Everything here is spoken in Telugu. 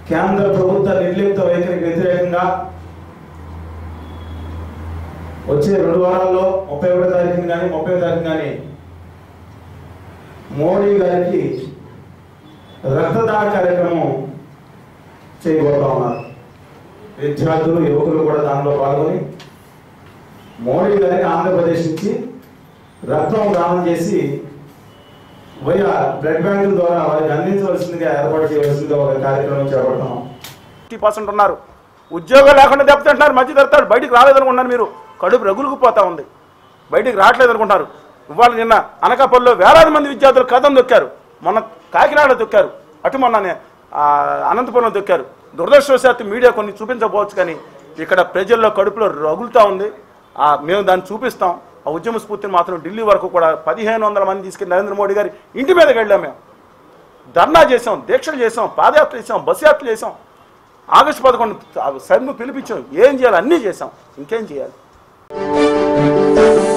కేంద్ర ప్రభుత్వ నిర్లిప్త వైఖరికి వ్యతిరేకంగా వచ్చే రెండు వారాల్లో ముప్పై ఒకటో తారీఖున కానీ ముప్పై తారీఖున కానీ మోడీ గారికి రక్తదాన కార్యక్రమం చేయబోతా ఉన్నారు విద్యార్థులు యువకులు కూడా దానిలో పాల్గొని మోడీ గారికి ఆంధ్రప్రదేశ్ నుంచి రక్తం దానం చేసి వయా బ్లడ్ బ్యాంకుల ద్వారా వారికి అందించవలసిందిగా ఏర్పాటు చేయవలసిందిగా ఒక కార్యక్రమం చేపడతాం ఫిఫ్టీ పర్సెంట్ ఉన్నారు ఉద్యోగం లేకుండా దెబ్బతింటున్నారు మధ్య తరతాడు బయటికి రాలేదనుకుంటున్నారు మీరు కడుపు రగులుకుపోతా ఉంది బయటికి రావట్లేదు అనుకుంటారు ఇవాళ నిన్న అనకాపల్లిలో వేలాది మంది విద్యార్థులు కథం దొక్కారు మొన్న కాకినాడలో దొక్కారు అటు మొన్న నే- ఆ, అనంతపురంలో దొక్కారు దురదృష్టవశాత్తు మీడియా కొన్ని చూపించకపోవచ్చు కానీ ఇక్కడ ప్రజల్లో కడుపులో రగులుతూ ఉంది ఆ, మేము దాన్ని చూపిస్తాం ఆ ఉద్యమ స్ఫూర్తిని మాత్రం ఢిల్లీ వరకు కూడా పదిహేను వందల మంది తీసుకెళ్ళి నరేంద్ర మోడీ గారి ఇంటి మీదకి వెళ్ళాం మేము ధర్నా చేసాం దీక్షలు చేసాం పాదయాత్ర చేసాం బస్ యాత్ర చేసాం ఆగస్టు పదకొండు సర్ను పిలిపించాం ఏం చేయాలి అన్నీ చేసాం ఇంకేం చేయాలి